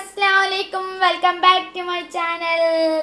അസ്സലാമലൈക്കും welcome back to my channel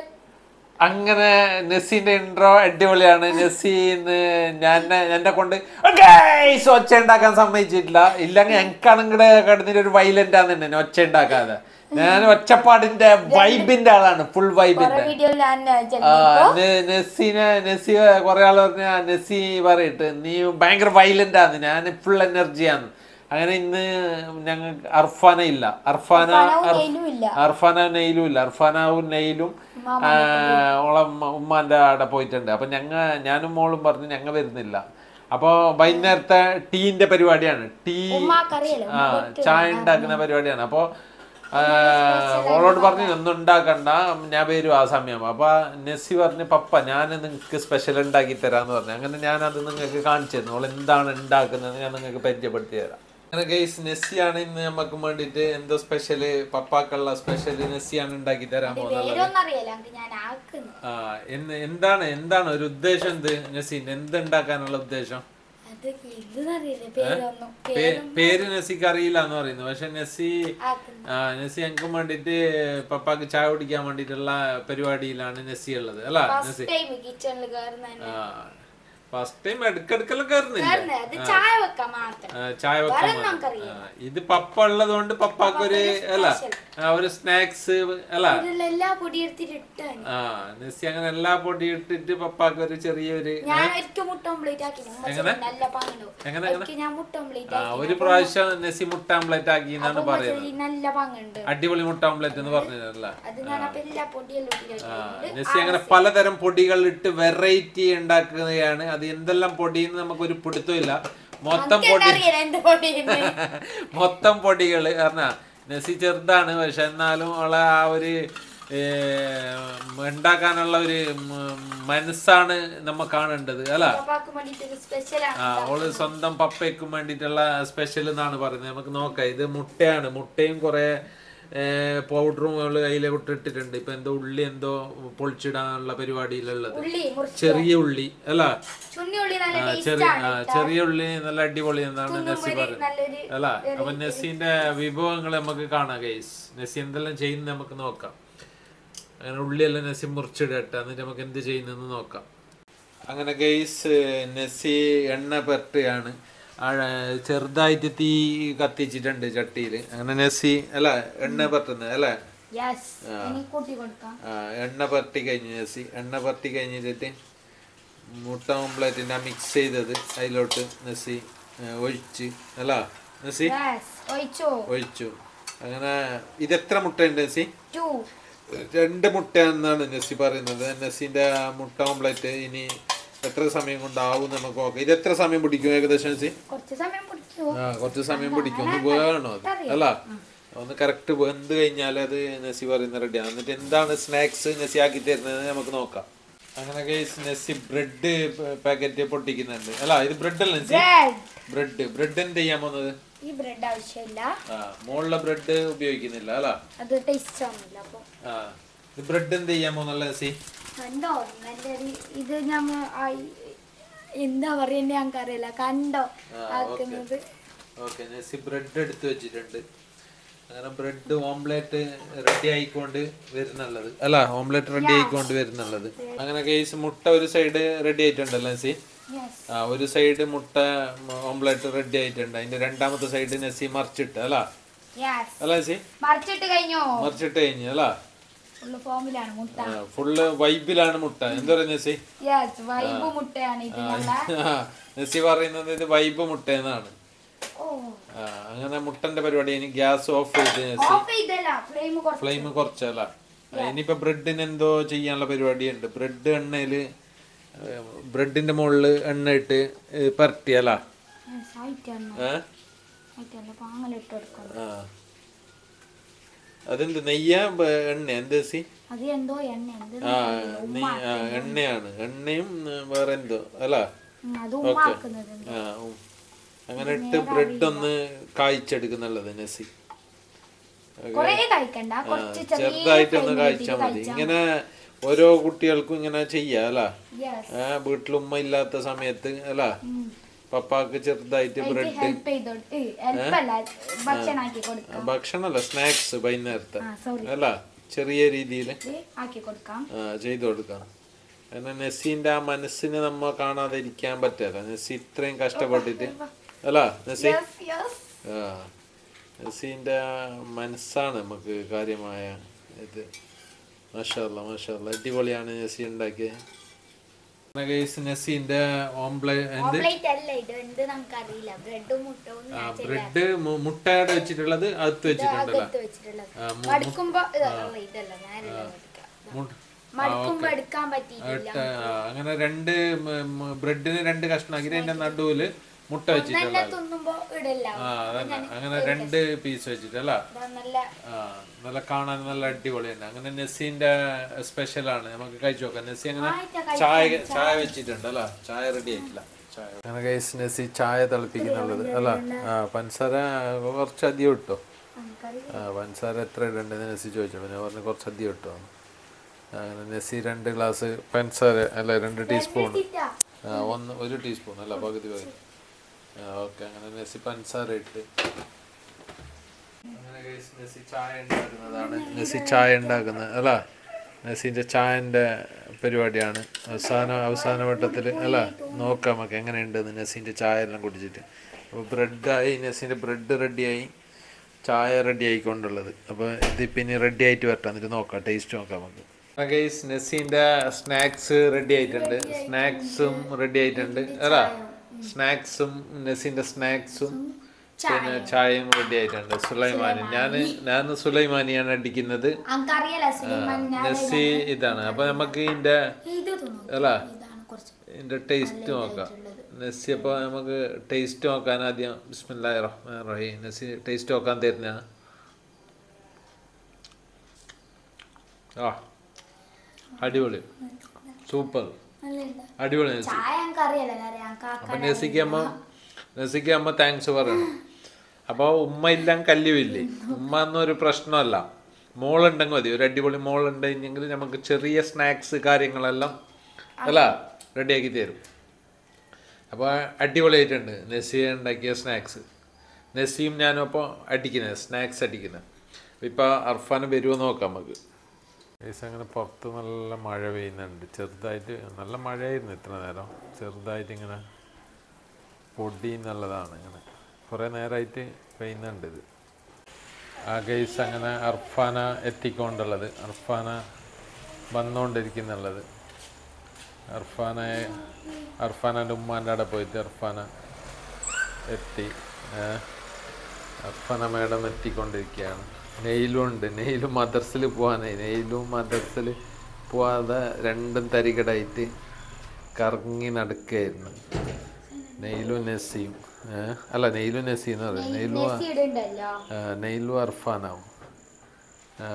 അങ്ങനെ നെസ്സിന്റെ ഇൻട്രോ അടിപൊളിയാണ് നെസ്സി ഇന്ന് ഞാൻ എന്നെ കൊണ്ട് "ഗയ്സ്" ഒച്ച ഉണ്ടാക്കാൻ സമ്മതിച്ചിട്ടില്ല ഇല്ലെങ്കിൽ എനിക്കാണെങ്കിൽ കിടന്നിട്ട് ഒരു വൈലന്റ് ആണ് തന്നെ ഒച്ച ഉണ്ടാക്കാതെ ഞാൻ ഒച്ചപ്പാടിന്റെ വൈബിന്റെ ആളാണ് ഫുൾ കുറെ വൈബിന്റെ വീഡിയോ ഞാൻ ആ, ചെല്ലിപ്പോ നെ- നെസ്സിനെ നെസ്സി കുറെ ആൾ പറഞ്ഞ നെസ്സി പറയിട്ട് നീ ഭയങ്കര വൈലന്റ് ആണ് ഞാൻ ഫുൾ എനർജിയാണ് അങ്ങനെ ഇന്ന് ഞങ്ങൾ അർഫാന ഇല്ല അർഫാന അർഫാനാവും അർഫ്- നെയ്ലും ഇല്ല. അർഫാന നെയിലും ഇല്ല അർഫാനാവും നെയിലും ആ, ഓളെ ഉമ്മ- ഉമ്മാന്റെ അവിടെ പോയിട്ടുണ്ട് അപ്പൊ ഞങ്ങ ഞാനും മോളും പറഞ്ഞു ഞങ്ങ വരുന്നില്ല അപ്പൊ വൈകുന്നേരത്തെ ടീന്റെ പരിപാടിയാണ് ടീ ഉമ്മാക്കറിയാലോ, ആ ഉമ്മക്ക് ചായ ഉണ്ടാക്കുന്ന പരിപാടിയാണ് അപ്പൊ ആ, ഓളോട് പറഞ്ഞു ഒന്നും ഉണ്ടാക്കണ്ട ഞാൻ വരും ആ സമയം അപ്പൊ നെസ്സി പറഞ്ഞു പപ്പ ഞാൻ നിങ്ങൾക്ക് സ്പെഷ്യൽ ഉണ്ടാക്കി തരാന്ന് പറഞ്ഞു അങ്ങനെ ഞാൻ അത് നിങ്ങൾക്ക് കാണിച്ചു തന്നു ഓൾ എന്താണ് ഉണ്ടാക്കുന്നത് ഞാൻ നിങ്ങൾക്ക് പരിചയപ്പെടുത്തി തരാം അങ്ങനെ ഗൈസ് നെസ്സിയാണ് ഇന്ന് നമുക്ക് വേണ്ടിയിട്ട് എന്തോ സ്പെഷ്യല് പപ്പാക്കുള്ള സ്പെഷ്യല് നെസ്സിയാണ് ഉണ്ടാക്കി തരാൻ പോകുന്നത് പേരൊന്നും അറിയില്ല എനിക്ക് ഞാൻ ആക്കുന്നു ആ എന്ന് എന്താണ് എന്താണ് ഒരു ഉദ്ദേശം എന്ത് നസീൻ എന്ത് ഉണ്ടാക്കാനുള്ള ഉദ്ദേശം അത് ഇതെന്നറിയില്ല പേരൊന്നും പേ- പേര് നസിക്ക് അറിയില്ല എന്ന് പറയുന്നു പക്ഷെ നസി ആക്കുന്നു ആ നസി ഞങ്ങൾക്ക് വേണ്ടിട്ട് പപ്പാക്ക് ചായ കുടിക്കാൻ വേണ്ടിട്ടുള്ള പരിപാടിയിലാണ് നസി ഉള്ളത് അല്ല നസി ഫസ്റ്റ് ടൈം കിച്ചണിൽ കയറുന്ന ആ ഫസ്റ്റ് ടൈം ഇടക്കിടക്കെല്ലാം കയറുന്നില്ല അത് ചായ വെക്കാൻ മാത്രം ആ, ചായ വെക്കാൻ വേറെ വേണ്ടി. നമുക്കറിയാം ആ, ഇത് പപ്പ ഉള്ളത് കൊണ്ട് പപ്പാക്ക് ഒരു അല്ല ആ, ഒരു സ്നാക്സ് അല്ല ഇതിലുള്ള എല്ലാ പൊടി എടുത്തിട്ട് ഇട്ടാണ് ആ നസി അങ്ങനെ എല്ലാ പൊടി ഇട്ടിട്ട് പപ്പാക്ക് ഒരു ചെറിയൊരു ഞാൻ ഒരിക്കൽ മുട്ട ഓംപ്ലേറ്റ് ആക്കി നല്ല പാങ്ങുണ്ടോ എങ്ങനെ, ഒരിക്കൽ ഞാൻ മുട്ട ഓംപ്ലേറ്റ് ആ ഒരു പ്രാവശ്യം നസി മുട്ട ആംപ്ലേറ്റ് ആക്കി എന്നാണ് പറയുന്നത് ആക്കി നല്ല പാങ്ങുണ്ട് അടിപൊളി മുട്ട ആംപ്ലേറ്റ് എന്ന് പറഞ്ഞതല്ല അത് ഞാൻ അപ്പൊ എല്ലാ പൊടിയെല്ലാം ഇട്ടിട്ട് നസി അങ്ങനെ പലതരം പൊടികൾ ഇട്ട് വെറൈറ്റി ഉണ്ടാക്കുകയാണ് അത് എന്തെല്ലാം പൊടിയെന്ന് നമുക്കൊരു പിടുത്തമില്ല മൊത്തം പൊടി അറിയില്ല എന്ത് പൊടിയെന്ന് മൊത്തം പൊടികൾ പറഞ്ഞ നസി ചെറുതാണ് പക്ഷെ എന്നാലും ഉള്ള ആ ഒരു ഏ, ഉണ്ടാക്കാനുള്ള ഒരു മ- മനസ്സാണ് നമ്മ കാണേണ്ടത് അല്ല പപ്പാക്ക് വേണ്ടിട്ട് സ്പെഷ്യലാണ് ആ ഓള് സ്വന്തം പപ്പയ്ക്കും വേണ്ടിയിട്ടുള്ള സ്പെഷ്യൽ എന്നാണ് പറയുന്നത് നമുക്ക് നോക്കാം ഇത് മുട്ടയാണ് മുട്ടയും കുറെ പൗഡറും അവള് കയ്യിലെ ഇട്ടിട്ടുണ്ട് ഇപ്പൊ എന്തോ ഉള്ളി എന്തോ പൊളിച്ചിടാനുള്ള പരിപാടിയിലുള്ളത് ഉള്ളി മുറിച്ച് ചെറിയ ഉള്ളി അല്ല ചുണ്ണി ഉള്ളി നല്ല ആ, ടേസ്റ്റ് ചെറിയ ആണ് ആ, ചെറിയ ഉള്ളി നല്ല അടിപൊളി എന്നാണ് നസി പറയുന്നത് നല്ലൊരു അല്ല അപ്പൊ നസീന്റെ വിഭവങ്ങൾ നമുക്ക് കാണാം ഗൈസ് നസി എന്തെല്ലാം ചെയ്യുന്നത് നമുക്ക് നോക്കാം അങ്ങനെ ഉള്ളിയെല്ലാം നസി മുറിച്ചിടട്ടെ എന്നിട്ട് നമുക്ക് എന്ത് ചെയ്യുന്നെന്ന് നോക്കാം അങ്ങനെ ഗൈസ് നസി എണ്ണ പെരട്ടുകയാണ് ആ, ചെറുതായിട്ട് തീ കത്തിച്ചിട്ടുണ്ട് ചട്ടിയിൽ അങ്ങനെ നസി അല്ല എണ്ണ പെരട്ടുന്നത് അല്ലേ യെസ് ഇനി കൂട്ടി കൊടുക്കാം ആ, എണ്ണ പരട്ടി കഴിഞ്ഞ് നസി എണ്ണ പരട്ടി കഴിഞ്ഞിട്ട് മുട്ട ഓംപ്ലേറ്റിൻ്റെ മിക്സ് ചെയ്തത് അതിലോട്ട് നസി ആ, ഒഴിച്ച് അല്ല നസി യെസ് ഒഴിച്ചോ ഒഴിച്ചു അങ്ങനെ ഇത് എത്ര മുട്ടയുണ്ട് നസി ടു രണ്ട് മുട്ട എന്നാണ് നസി പറയുന്നത് നസിന്റെ ആ മുട്ട ഓംപ്ലേറ്റ് ഇനി എത്ര സമയം കൊണ്ടാവും നമുക്ക് നോക്കാം ഇത് എത്ര സമയം പിടിക്കും ഏകദേശം നസി കുറച്ച് സമയം പിടിക്കോ ആ കുറച്ച് സമയം പിടിക്കും ഒന്ന് വേണോ അത് അല്ല ഒന്ന് കറക്റ്റ് വെന്ത് കഴിഞ്ഞാൽ അത് നസി പറയുന്ന റെഡിയാണ് എന്നിട്ട് എന്താണ് സ്നാക്സ് നസി ആക്കി തരുന്നത് നമുക്ക് നോക്കാം അങ്ങനെ ഗൈസ് നസി ബ്രെഡ് പാക്കറ്റ് പൊട്ടിക്കുന്നുണ്ട് അല്ല ഇത് ബ്രെഡ് അല്ല നസി ബ്രെഡ് ബ്രെഡ് ബ്രെഡ് എന്ത് ചെയ്യാൻ പോകുന്നത് ഈ ബ്രെഡ് ആവശ്യമില്ല ആ മുകളിലെ ബ്രെഡ് ഉപയോഗിക്കുന്നില്ല അല്ല അത് ടേസ്റ്റ് ആവുന്നില്ല അപ്പൊ ആ ഇത് ബ്രെഡ് എന്ത് ചെയ്യാൻ പോകുന്നല്ല നസി കണ്ടോ നല്ലൊരു ഇത് ഞമ്മ ആ- എന്താ പറയുന്നത് ഞങ്ങൾക്ക് അറിയില്ല കണ്ടോ ആക്കുന്നത് ഓക്കെ നസി ബ്രെഡ് എടുത്ത് വെച്ചിട്ടുണ്ട് അങ്ങനെ ബ്രെഡ് ഓംലെറ്റ് റെഡി ആയിക്കൊണ്ട് വരുന്നുള്ളത് അല്ല ഓംലെറ്റ് റെഡി ആയിക്കൊണ്ട് വരുന്നുള്ളത് അങ്ങനെ കേസ് മുട്ട ഒരു സൈഡ് റെഡി ആയിട്ടുണ്ടല്ലോ നസി യെസ് ആ ഒരു സൈഡ് മുട്ട ഓംലെറ്റ് റെഡി ആയിട്ടുണ്ട് അതിന്റെ രണ്ടാമത്തെ സൈഡ് നസി മറിച്ചിട്ട് അല്ല യെസ് അല്ല നസി മറിച്ചിട്ട് കഴിഞ്ഞോ മറിച്ചിട്ട് കഴിഞ്ഞു അല്ല ഫുള്ള് ഫോമിലാണ് മുട്ട ഫുള്ള് വൈബിലാണ് മുട്ട എന്താ പറയുക നസി യെസ് വൈബ് മുട്ടയാണ് ഇത് നമ്മളെ ആ, നസി പറയുന്നത് ഇത് വൈബ് മുട്ട എന്നാണ് ഓ ആ, അങ്ങനെ മുട്ടന്റെ പരിപാടി ഇനി ഗ്യാസ് ഓഫ് ചെയ്ത് നസി ഓഫ് ചെയ്തല്ല ഫ്ലെയിം കുറച്ച് ഫ്ലെയിം കുറച്ചല്ല ഇനിയിപ്പോ ബ്രെഡിന് എന്തോ ചെയ്യാനുള്ള പരിപാടിയുണ്ട് ബ്രെഡ് എണ്ണയില് ബ്രെഡിന്റെ മുകളില് എണ്ണ ഇട്ട് പരട്ടിയല്ല യെസ് ആയിട്ടാണ് ഏ ആയിട്ടല്ല പാങ്ങലിട്ട് കൊടുക്കണം ആ അതെന്ത് നെയ്യ ബ- എണ്ണ എന്ത് സി അത് എന്തോ എണ്ണ എന്ത് ആ നെയ്യ് ആ, എണ്ണയാണ് എണ്ണയും ഉം, വേറെ എന്തോ അല്ല ഉം, അത് ഉമ്മാക്കുന്നത് ആ ഉം. അങ്ങനെ ഇട്ട് ബ്രെഡ് ഒന്ന് കായ്ച്ചെടുക്കുന്നുള്ളത് നസി കൊറേ കഴിക്കണ്ട കുറച്ച് ചെറിയ ചെറുതായിട്ടൊന്ന് കായ്ച്ചാൽ മതി ഇങ്ങനെ ഓരോ കുട്ടികൾക്കും ഇങ്ങനെ ചെയ്യാം അല്ല യെസ് ആ വീട്ടിൽ ഉമ്മ ഇല്ലാത്ത സമയത്ത് അല്ല പപ്പാക്ക് ചെറുതായിട്ട് ബ്രെഡ് ഹെൽപ്പ് ചെയ്തോട് ഹെൽപ്പ് അല്ല ഭക്ഷണം ആക്കി കൊടുക്കാം ഭക്ഷണമല്ല സ്നാക്സ് വൈകുന്നേരത്തെ ആ സോറി അല്ല ചെറിയ രീതിയിൽ ആക്കി കൊടുക്കാം ചെയ്തു കൊടുക്കാം കാരണം നെസ്സിന്റെ ആ മനസ്സിനെ നമ്മ കാണാതെ ഇരിക്കാൻ പറ്റില്ല നെസ്സി ഇത്രയും കഷ്ടപ്പെട്ടിട്ട് അല്ല നെസ്സി യെസ് യെസ് ആ നെസ്സിന്റെ ആ മനസ്സാണ് നമുക്ക് കാര്യമായ ഇത് മാഷല്ല മാഷല്ല അടിപൊളിയാണ് നെസ്സി ഉണ്ടാക്കിയത് ഗൈസ് നെസ്സിന്റെ ഓംപ്ലേ എന്ത് ഓംലേറ്റ് അല്ല ഇത് എന്ത് നമുക്കറിയില്ല ബ്രെഡും മുട്ടവും ആ ബ്രെഡ് മുട്ടയുടെ വെച്ചിട്ടുള്ളത് അകത്ത് വെച്ചിട്ടുണ്ടല്ലോ അകത്ത് വെച്ചിട്ടുള്ളത് ആ, മു- മടുക്കുമ്പോ ഇത് അല്ല, ഇതല്ല നേരെ മുട്ട- മടുക്കുമ്പോ എടുക്കാൻ പറ്റിയിട്ടില്ല ഇട്ട്, ആ, അങ്ങനെ രണ്ട് ബ്രെഡിന് രണ്ട് കഷ്ണാക്കി അതിന്റെ നടുവില് മുട്ട വെച്ചിട്ടുള്ള നല്ല തിന്നുമ്പോ ഇടല്ല ആ അതന്നെ അങ്ങനെ രണ്ട് പീസ് വെച്ചിട്ടല്ല ഇതാ നല്ല ആ നല്ല കാണാൻ നല്ല അടിപൊളി തന്നെ അങ്ങനെ നെസ്സിന്റെ സ്പെഷ്യൽ ആണ് നമുക്ക് കഴിച്ചു നോക്കാം നെസ്സി അങ്ങനെ ആയിട്ടാ ചായ ചായ വെച്ചിട്ടുണ്ട് അല്ല ചായ റെഡി ആയിട്ടില്ല ചായ അങ്ങനെ കഴിച്ച് നെസ്സി ചായ തിളപ്പിക്കുന്നുള്ളത് അല്ല ആ പഞ്ചസാര കുറച്ച് അധികം ഇട്ടോ നമുക്കറിയാം ആ പഞ്ചസാര എത്ര ഇടണ്ടെന്ന് നെസ്സി ചോദിച്ചു ഞാൻ പറഞ്ഞു കുറച്ച് അധികം ഇട്ടോ അങ്ങനെ നെസ്സി രണ്ട് ഗ്ലാസ് പഞ്ചസാര അല്ല രണ്ട് ടീസ്പൂൺ ഇട്ടാ. ആ ഒന്ന് ഒരു ടീസ്പൂൺ അല്ല പകുതി പകുതി ആ ഓക്കെ അങ്ങനെ നെസ്സി പഞ്ചസാര ഇട്ട് അങ്ങനെ guys നെസ്സി ചായ ഉണ്ടാക്കുന്നതാണ് നെസ്സി ചായ ഉണ്ടാക്കുന്നത് അല്ല നെസ്സിൻ്റെ ചായൻ്റെ പരിപാടിയാണ് അവസാന അവസാന വട്ടത്തിൽ അല്ല നോക്കാം നമുക്ക് എങ്ങനെയുണ്ടെന്ന് നെസ്സിൻ്റെ ചായ എല്ലാം കുടിച്ചിട്ട് അപ്പോൾ ബ്രെഡായി നെസ്സിൻ്റെ ബ്രെഡ് റെഡിയായി ചായ റെഡി ആയിക്കൊണ്ടുള്ളത് അപ്പോൾ ഇതിപ്പോൾ ഇനി റെഡി ആയിട്ട് വരട്ടെ എന്നിട്ട് നോക്കാം ടേസ്റ്റ് നോക്കാം നമുക്ക് ഗൈസ് നെസ്സിൻ്റെ സ്നാക്സ് റെഡി ആയിട്ടുണ്ട് സ്നാക്സും റെഡി ആയിട്ടുണ്ട് അല്ല സ്നാക്സും നെസ്സിൻ്റെ സ്നാക്സും പിന്നെ ചായയും റെഡി ആയിട്ടുണ്ട് സുലൈമാനി ഞാൻ ഞാൻ സുലൈമാനിയാണ് അടിക്കുന്നത് നമുക്കറിയാലോ സുലൈമാൻ ഞാൻ നെസ്സി ഇതാണ് അപ്പൊ നമുക്ക് ഇതിന്റെ ഇത് തിന്നു അല്ല ഇതാണ് കുറച്ച് ഇതിന്റെ ടേസ്റ്റ് നോക്കാം നെസ്സി അപ്പോൾ നമുക്ക് ടേസ്റ്റ് നോക്കാൻ ആദ്യം ബിസ്മില്ലാഹിർ റഹ്മാനിർ റഹീം നെസ്സി ടേസ്റ്റ് നോക്കാൻ തരുന്ന ആ അടിപൊളി സൂപ്പർ നല്ലുണ്ട് അടിപൊളി നെസ്സി ചായ നമുക്കറിയാലോ കാര്യം ഞങ്ങൾക്ക് അപ്പൊ നെസ്സിക്ക് അമ്മ നെസ്സിക്ക് അമ്മ താങ്ക്സ് പറയണം അപ്പോൾ ഉമ്മ ഇല്ലാം കല്ലുമില്ലേ ഉമ്മ എന്നൊരു പ്രശ്നമല്ല മോളുണ്ടെങ്കിൽ മതി ഒരു അടിപൊളി മോളുണ്ടെങ്കിൽ നമുക്ക് ചെറിയ സ്നാക്സ് കാര്യങ്ങളെല്ലാം അല്ല റെഡിയാക്കി തരും അപ്പോൾ അടിപൊളിയായിട്ടുണ്ട് നെസ്സി ഉണ്ടാക്കിയ സ്നാക്സ് നെസ്സിയും ഞാനും അപ്പോൾ അടിക്കുന്നത് സ്നാക്സ് അടിക്കുന്നത് ഇപ്പോൾ അർഫാന് വരുമോ നോക്കാം നമുക്ക് ഏകദേശം അങ്ങനെ പുറത്ത് നല്ല മഴ പെയ്യുന്നുണ്ട് ചെറുതായിട്ട് നല്ല മഴയായിരുന്നു ഇത്ര നേരം ചെറുതായിട്ട് ഇങ്ങനെ പൊടി എന്നുള്ളതാണ് ഇങ്ങനെ കുറേ നേരമായിട്ട് പെയ്യുന്നുണ്ട് ഇത് ആ ഗൈസ് അങ്ങനെ അർഫാന എത്തിക്കൊണ്ടുള്ളത് അർഫാന വന്നുകൊണ്ടിരിക്കുന്നുള്ളത് അർഫാനയെ അർഫാനൻ്റെ ഉമ്മാൻ്റെ അവിടെ പോയിട്ട് അർഫാന എത്തി ഏ. അർഫാന മേഡം എത്തിക്കൊണ്ടിരിക്കുകയാണ് നെയിലും ഉണ്ട് നെയിലും മദർസിൽ പോകാനായി നെയിലും മദർസിൽ പോവാതെ രണ്ടും തരികടായിട്ട് കറങ്ങി നടക്കുകയായിരുന്നു നെയിലും നെസ്സിയും ഏ? അല്ല നെയിലും നെസ്സി എന്ന് പറയും നെയിലും നെസ്സി ഇടുണ്ടല്ലോ ആ, നെയിലും അർഫാനാവും ആ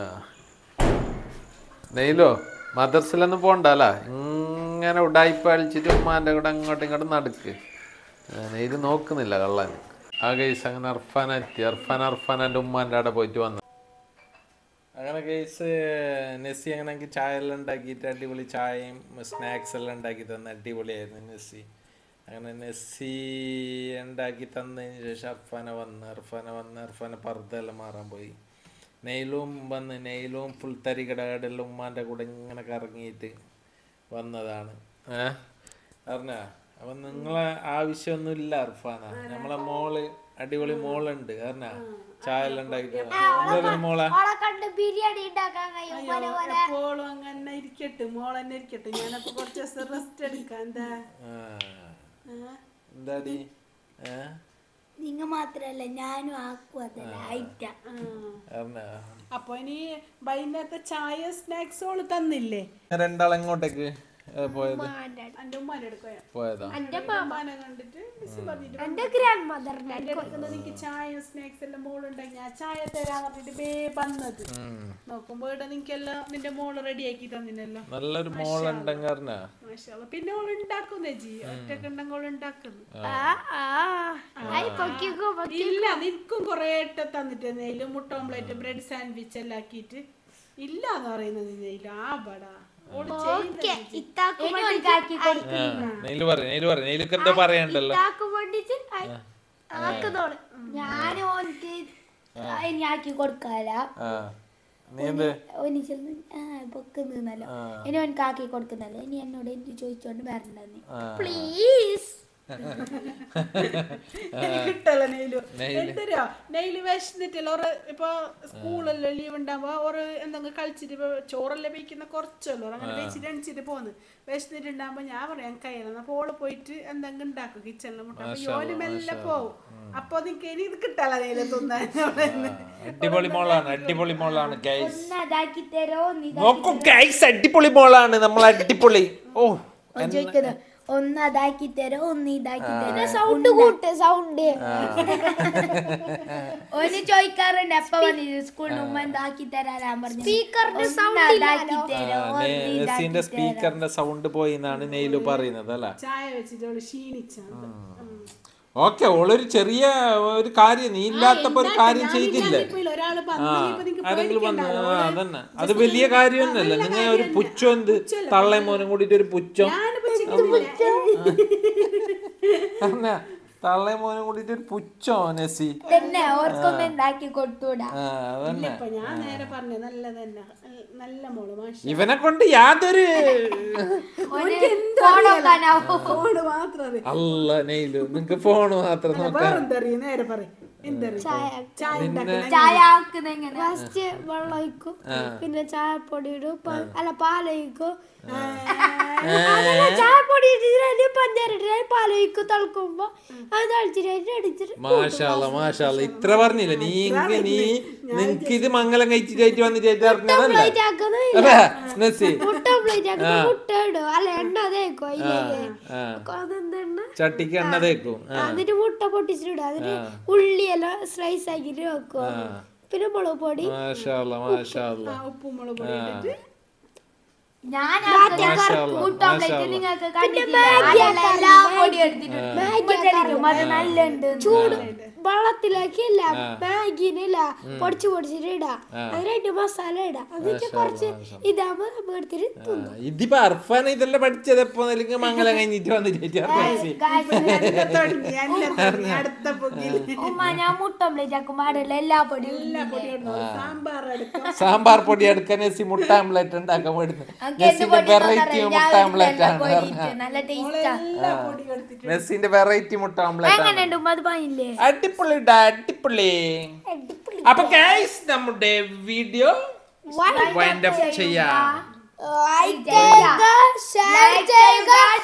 നെയിലോ മദർസിലൊന്നും പോണ്ട അല്ല ഇങ്ങനെ ഉടായ്പ കളിച്ചിട്ട് ഉമ്മാൻ്റെ കൂടെ അങ്ങോട്ടും ഇങ്ങോട്ടും നടക്ക് ആ, നെയില് നോക്കുന്നില്ല കള്ളൻ ആ കേസ് അങ്ങനെ അർഫാന എത്തി അർഫാൻ അർഫാൻ ഉമ്മാൻ്റെ അവിടെ പോയിട്ട് വന്നു അങ്ങനെ കേസ് നെസ്സി അങ്ങനെ എനിക്ക് ചായ എല്ലാം ഉണ്ടാക്കിയിട്ട് അടിപൊളി ചായയും സ്നാക്സ് എല്ലാം ഉണ്ടാക്കി തന്ന അടിപൊളിയായിരുന്നു നെസ്സി അങ്ങനെ നെസ്സി ഉണ്ടാക്കി തന്നതിന് ശേഷം അർഫാന വന്ന് അർഫാന വന്ന് അർഫാന പർദ്ദെല്ലാം മാറാൻ പോയി നെയിലും വന്ന് നെയിലും ഫുൾ തരികടകടെല്ലാം ഉമ്മാൻ്റെ കൂടെ ഇങ്ങനെ കറങ്ങിയിട്ട് വന്നതാണ് ഏ അറിഞ്ഞാ അപ്പം നിങ്ങളെ ആവശ്യമൊന്നുമില്ല അർഫാന നമ്മളെ മോള് അടിപൊളി മോളുണ്ട് അറിഞ്ഞാ ചായ എല്ലാം ഉണ്ടാക്കി എന്തായാലും മോളെ ഓളെ കണ്ട് ബിരിയാണി ഉണ്ടാക്കാൻ കഴിയും പോലെ പോലെ എപ്പോഴും അങ്ങനെ ഇരിക്കട്ടെ മോളെന്നെ ഇരിക്കട്ടെ ഞാനപ്പോ കുറച്ച് ദിവസം റെസ്റ്റ് എടുക്കാം എന്താ ആ. ആ? എന്താടി ഏ നിങ്ങ മാത്രല്ല ഞാനും ആക്കും അതല്ല ഐറ്റ ആ. അറിഞ്ഞാ അപ്പൊ ഇനി വൈകുന്നേരത്തെ ചായ സ്നാക്സ് ഓള് തന്നില്ലേ രണ്ടാളെങ്ങോട്ടേക്ക് ഏ, പോയത് എന്റെ ഉമ്മാന്റെ അടുക്കോ പോയതാ ഉമ്മാനെ കണ്ടിട്ട് മിസ് പറഞ്ഞിട്ട് എന്റെ ഗ്രാൻഡ് മദറിന്റെ എന്റെ അടുക്കുന്ന എനിക്ക് ചായ സ്നാക്സ് എല്ലാം മോളുണ്ടായി ഞാൻ ചായ തരാൻ പറഞ്ഞിട്ട് ബേ വന്നത് ഉം. നോക്കുമ്പോ ഇവിടെ നിനക്കെല്ലാം നിന്റെ മോള് റെഡിയാക്കി തന്നിനല്ലോ നല്ലൊരു മോളുണ്ടെങ്കിൽ അറിഞ്ഞാ മാഷാഅല്ലാ. പിന്നെ ഓള് ഉണ്ടാക്കുന്നേ ജി ഒറ്റക്ക് ഉണ്ടെങ്കിൽ ഓള് ഉണ്ടാക്കുന്നു ഇല്ല നിനക്കും കൊറേ ഇട്ട തന്നിട്ട് നെയ്ലും മുട്ട ഓംപ്ലേറ്റ് ബ്രെഡ് സാൻഡ്വിച്ച് എല്ലാം ആക്കിയിട്ട് ഇല്ല എന്ന് പറയുന്നത് നെയ്ല് ആ ബടാ ഓള് ചെയ്യുന്നത് ഇത്താക്ക് വേണ്ടി നെയില് പറ നെയില് പറ നെയിലൊക്കെ എന്താ പറയണ്ടല്ലോ ഇത്താക്ക് വേണ്ടി ആക്കുന്നോള് ഞാൻ ഓനിക്ക് ഇനി ആക്കി കൊടുക്കാല ആ. നീ എന്ത് ഓനി ചെന്ന് ആ പൊക്കുന്നല്ലോ ഇനി ഓനിക്ക് ആക്കി കൊടുക്കുന്നല്ലോ ഇനി എന്നോട് എന്ത് ചോദിച്ചോണ്ട് വരണ്ടെന്ന് ആ. പ്ലീസ് കിട്ടല നെയിലു എന്തരോ നെയില് വിശന്നിട്ടില്ല ഒരു ഇപ്പൊ സ്കൂളെല്ലാം ലീവ് ഉണ്ടാകുമ്പോ ഒരു എന്തെങ്കിലും കളിച്ചിട്ട് ഇപ്പൊ ചോറെല്ലാം വെക്കുന്ന കുറച്ചല്ലോ അങ്ങനെ വെച്ചിട്ട് എണിച്ചിട്ട് പോന്ന് വിശന്നിട്ടുണ്ടാകുമ്പോ ഞാൻ പറയാം കയ്യിലെന്ന് അപ്പൊ ഓള് പോയിട്ട് എന്തെങ്കിലും ഉണ്ടാക്കും കിച്ചണിൽ മുട്ട അപ്പൊ യോന് മെല്ലെ പോവും അപ്പൊ നിനക്ക് ഇനി ഇത് കിട്ടല നെയില് തിന്നാൻ അടിപൊളി മോളാണ് അടിപൊളി മോളാണ് ഗൈസ് ഒന്ന് അതാക്കി തരോ നീ നോക്കൂ ഗൈസ് അടിപൊളി മോളാണ് നമ്മൾ അടിപൊളി ഓ ചോദിക്കുന്നത് ഒന്ന് അതാക്കി തരോ ഒന്ന് ഇതാക്കി തരോ സൗണ്ട് കൂട്ട് സൗണ്ട് ഒന്ന് ചോദിക്കാറുണ്ട് എപ്പ വന്നിട്ട് സ്കൂളിൽ ഉമ്മ എന്താക്കി തരാൻ പറഞ്ഞു സ്പീക്കറിന്റെ സൗണ്ട് അതാക്കി തരോ ഒന്ന് നെസ്സിന്റെ ഇതാക്കി തരോ സ്പീക്കറിന്റെ സൗണ്ട് പോയി എന്നാണ് നെയിലു പറയുന്നത് അല്ല ചായ വെച്ചിട്ട് ഓള് ക്ഷീണിച്ചാണ് ഓക്കെ ഓളൊരു ചെറിയ ഒരു കാര്യം നീ ഇല്ലാത്തപ്പോ ഒരു കാര്യം ചെയ്തില്ലേ ഒരാള് ആ പറഞ്ഞു ഇപ്പൊ നിനക്ക് ആരെങ്കിലും വന്നു പേടിക്കണ്ടല്ലോ. ആ, അതന്നെ അത് വലിയ കാര്യമൊന്നുമല്ല നിങ്ങൾ ഒരു പുച്ഛം എന്ത് തള്ളയും മോനും കൂടിയിട്ട് ഒരു പുച്ഛം ഞാനിപ്പോ ചിക്കുന്നില്ല. തന്നെ തള്ളയും മോനും കൂടിയിട്ട് ഒരു പുച്ഛോ നെസ്സി തന്നെ ഓർക്കൊന്നും ഉണ്ടാക്കി കൊടുത്തൂടാ ആ അതന്നെ ഇപ്പൊ ഞാൻ നേരെ പറഞ്ഞു നല്ല തന്നെ നല്ല മോള് മാഷി ഇവനെ കൊണ്ട് യാതൊരു ഫോണൊക്കാനാവോ ഫോണ് മാത്രം അറിയാം. അല്ല നെയിലു നിങ്ങക്ക് ഫോണ് മാത്രം നോക്കാം വേറെന്തറിയും നേരെ പറയും എന്തറിയും ചായ ഉണ്ടാക്കുന്ന ചായ ആക്കുന്ന എങ്ങനെ ഫസ്റ്റ് വെള്ളം ഒഴിക്കും പിന്നെ ചായപ്പൊടി ഇടും പ- അല്ല പാലൊഴിക്കും ചായപ്പൊടി ഇട്ടിട്ട് പഞ്ചാര ഇട്ടിട്ട് പാലൊഴിക്കും തിളക്കുമ്പോ അത് തളിച്ചിട്ട് അടിച്ചിട്ട് മാഷാല്ല മാഷാല്ല ഇത്ര പറഞ്ഞില്ല നീ ഇങ്ങ നീ നിനക്ക് ഇത് മംഗലം കഴിച്ചിട്ട് വന്നിട്ട് അറിഞ്ഞതല്ലേ പ്ലേറ്റ് ആക്കുന്നത് അല്ലേ നസി മുട്ട പ്ലേറ്റ് ആക്കുന്ന മുട്ട ഇടും അല്ല എണ്ണ തേക്കും അതിലേക്ക് ആ അതെന്തെണ്ണ ചട്ടിക്ക് എണ്ണ തേക്കും ആ എന്നിട്ട് മുട്ട പൊട്ടിച്ചിടും അതിന് ഉള്ളിയെല്ലാം സ്ലൈസ് ആക്കിട്ട് വെക്കും പിന്നെ മുളക് പൊടി മാഷാല്ല മാഷാല്ല ഉപ്പും മുളക് പൊടി ഇട്ടിട്ട് ഞാൻ മാഷാഅല്ലാ, നിങ്ങൾക്ക് എല്ലാ പൊടി എടുത്തിട്ടുണ്ട് അത് നല്ലുണ്ട് ചൂട് വെള്ളത്തിലേക്ക് ഇല്ല മാഗിനില്ല പൊടിച്ച് പൊടിച്ചിട്ട് ഇടാം അതിനായിട്ട് മസാല ഇടാം എന്നിട്ട് കുറച്ച് ഇതാകുമ്പോ നമ്മൾ എടുത്തിട്ട് ആ, ഇതിപ്പോ അർഫാന ഇതെല്ലാം പഠിച്ചത് എപ്പോ അല്ലെങ്കിൽ മംഗലം കഴിഞ്ഞിട്ട് വന്നിട്ട് അറിഞ്ഞു തുടങ്ങി എല്ലാം തുടങ്ങി അടുത്ത പൊക്കിൽ ഉമ്മ ഞാൻ മുട്ട പ്ലേറ്റ് ആക്കുമ്പോ അവിടെയുള്ള എല്ലാ പൊടിയും എല്ലാ പൊടി ഇടണം സാമ്പാർ എടുക്കാം സാമ്പാർ പൊടി എടുക്കാൻ നെസി മുട്ട ആംപ്ലേറ്റ് ഉണ്ടാക്കാൻ വേണ്ടുന്നത് നെസിന്റെ വെറൈറ്റി മുട്ട ആംപ്ലേറ്റ് ആണ് പറഞ്ഞത്. നല്ല ടേസ്റ്റാ എല്ലാ പൊടി എടുത്തിട്ട് നെസിന്റെ വെറൈറ്റി മുട്ട ആംപ്ലേറ്റ് ആണ് എങ്ങനെയുണ്ട് ഉമ്മ അത് പറഞ്ഞില്ലേ അടിപൊളി ടാ, അടിപൊളി അപ്പൊ ഗൈസ് നമ്മുടെ വീഡിയോ വൈൻഡ് അപ്പ് ചെയ്യാം ലൈക്ക് ചെയ്യുക ഷെയർ ചെയ്യുക